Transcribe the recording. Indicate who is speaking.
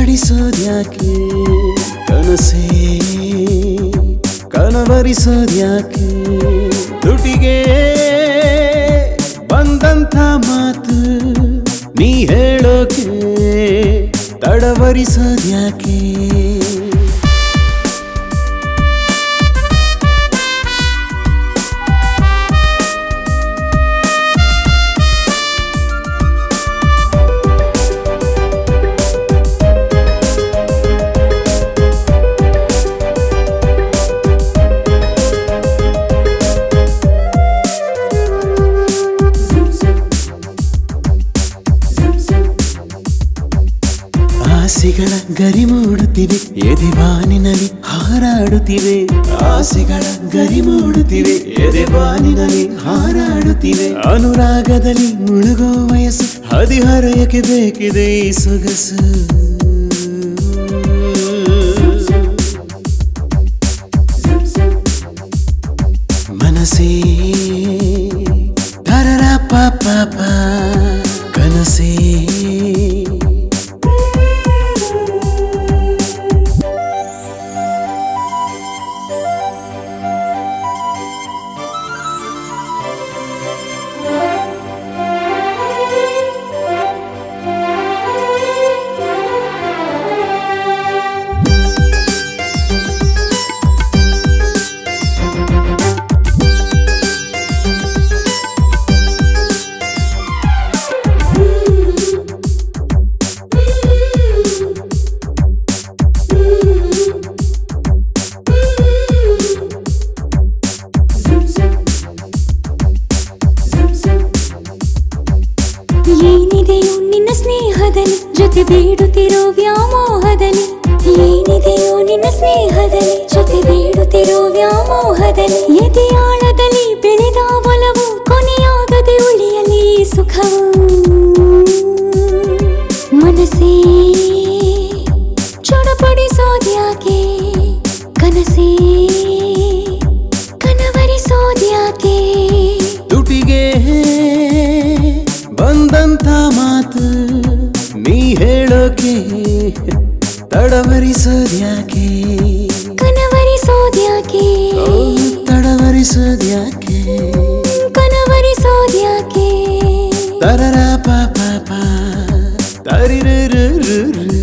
Speaker 1: ತಡಬಡಿಸೋದ್ಯಾಕೆ ಕನಸೇ ಕನವರಿಸೋದ್ಯಾಕೆ ತುಟಿಗೆ ಬಂದಂಥ ಮಾತು ನೀ ಹೇಳೋಕೆ ತಡವರಿಸೋದ್ಯಾಕೆ ಆಸೆಗಳ ಗರಿ ಮೂಡುತ್ತಿವೆ ಎದೆಬಾನಿನಲ್ಲಿ ಹಾರಾಡುತ್ತಿವೆ ಆಸೆಗಳ ಗರಿ ಮೂಡುತ್ತಿವೆ ಎದೆಬಾನಿನಲ್ಲಿ ಹಾರಾಡುತ್ತಿವೆ ಅನುರಾಗದಲ್ಲಿ ಮುಳುಗೋ ವಯಸ್ಸು ಹದಿಹರೆಯಕ್ಕೆ ಬೇಕಿದೆ ಈ ಸೊಗಸು ಮನಸೇ ತರರ ಪಾಪ ಕನಸೇ
Speaker 2: ಏನಿದೆಯೋ ನಿನ್ನ ಸ್ನೇಹದಲ್ಲಿ ಜೊತೆ ಬೇಡುತ್ತಿರೋ ವ್ಯಾಮೋಹದಲ್ಲಿ ಏನಿದೆಯೋ ನಿನ್ನ ಸ್ನೇಹದಲ್ಲಿ ಜೊತೆ ಬೇಡುತ್ತಿರೋ ವ್ಯಾಮೋಹದಲ್ಲಿ ಎದೆಯಾಳದಲ್ಲಿ ಬೆಳೆದ ಒಲವು ಕೊನೆಯಾಗದೆ ಉಳಿಯಲಿ ಸುಖವು ಮನಸ್ಸೇ ಚೊಡಪಡಿಸೋದ್ಯಾಕೆ ಕನಸೇ ಕನವರಿಸೋದ್ಯಾಕೆ
Speaker 1: ತುಟಿಗೆ ಬಂದಂಥ ಮಾತು ನೀ ಹೇಳೋಕೆ ತಡವರಿಸೋದ್ಯಾಕೆ
Speaker 2: ಕನವರಿಸೋದ್ಯಾಕೆ
Speaker 1: ಓ, ತಡವರಿಸೋದ್ಯಾಕೆ
Speaker 2: ಕನವರಿಸೋದ್ಯಾಕೆ
Speaker 1: ತರರ ಪಾಪ ತರಿರು